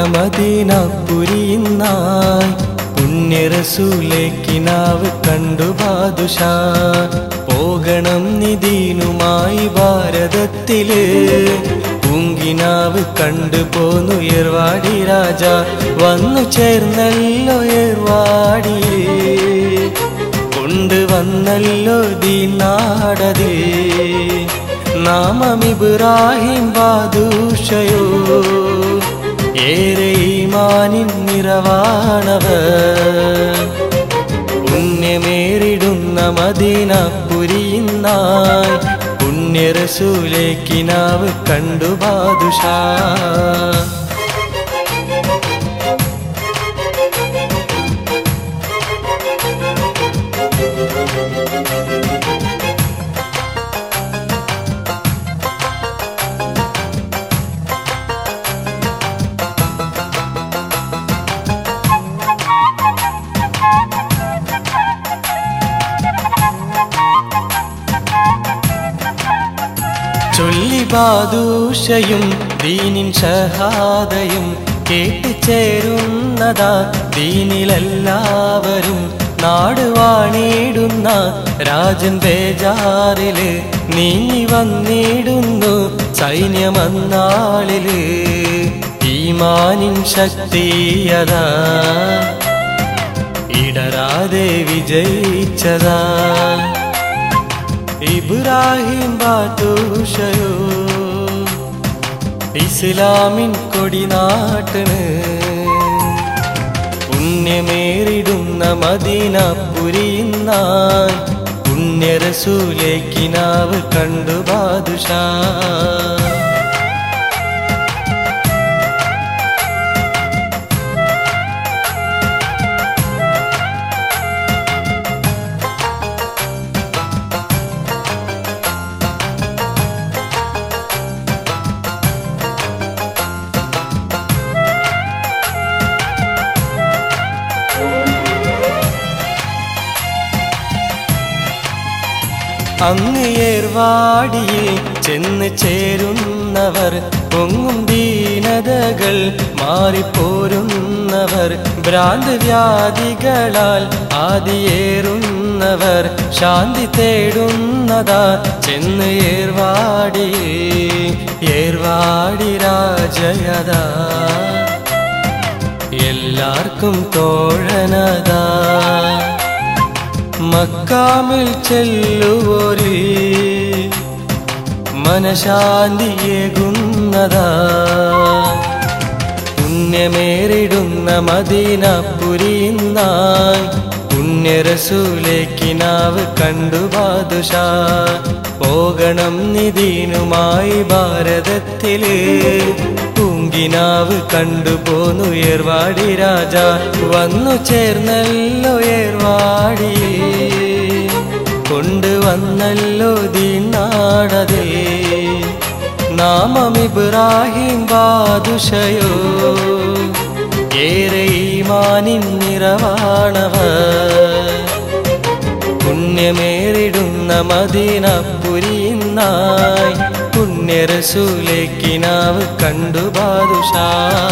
മദീനപുരിന്നായി പുണ്യറസൂലേക്കിനാവ് കണ്ടു ബാദുഷ പോകണം നിദീനുമായി ഭാരതത്തില് പൂങ്കിനാവ് കണ്ടു പോന്നു ഏർവാടി രാജ വന്നു ചേർന്നല്ലോ ഏർവാടിയേ കൊണ്ടുവന്നല്ലോ ദീനാടതേ നാമം ഇബ്രാഹിം ബാദൂഷയോ ഏറെ ഈമാനിൻ നിറവാണവർ പുണ്യമേറിടുന്ന മദീനപുരിന്നായി പുണ്യറസൂലേക്കിനാവ് കണ്ടു ബാദുഷാ ചൊല്ലി ബാദൂഷയും ദീനിൻ ഷഹാദയും കേട്ടുചേരുന്നതാ ദീനിലെല്ലാവരും നാടുവാണിടുന്ന രാജൻ ബേജാറില് നീങ്ങി വന്നിടുന്നു സൈന്യമന്നാളില് ഈമാനിൻ ശക്തിയതാ ഇടരാതെ വിജയിച്ചതാ ഇബ്രാഹിം ബാദൂഷയോ ഇസ്ലാമിൻ കൊടിനാട്ടിന് പുണ്യമേറിടുന്ന മദീനപുരിന്നായി പുണ്യറസൂലേക്കിനാവ് കണ്ടു ബാദുഷാ അങ്ങ് ഏർവാടിയിൽ ചെന്ന് ചേരുന്നവർ പൊങ്ങും ദീനതകൾ മാറിപ്പോരുന്നവർ ഭ്രാന്ത് വ്യാധികളാൽ ആദിയേറുന്നവർ ശാന്തി തേടുന്നതാ ചെന്ന് ഏർവാടി ഏർവാടി രാജയതാ എല്ലാവർക്കും തോഴനതാ മക്കാമിൽ ചെല്ലുവോര് മനശാന്തിയേകുന്നതാ പുണ്യമേറിടുന്ന മദീനപുരിന്നായി പുണ്യറസൂലേക്കിനാവ് കണ്ടു ബാദുഷാ പോകണം നിദീനുമായി ഭാരതത്തില് പൂങ്കിനാവ് കണ്ടു പോന്നു ഏർവാടി രാജ വന്നു ചേർന്നല്ലോ ഏർവാടി കൊണ്ടുവന്നല്ലോ ദീനാടതേ നാമം ഇബ്രാഹിം ബാദുഷയോ ഏറെ ഈമാനിൻ നിറവാണവർ പുണ്യമേറിടുന്ന മദീനപുരിന്നായി പുണ്യറസൂലേക്കിനാവ് കണ്ടു ബാദുഷാ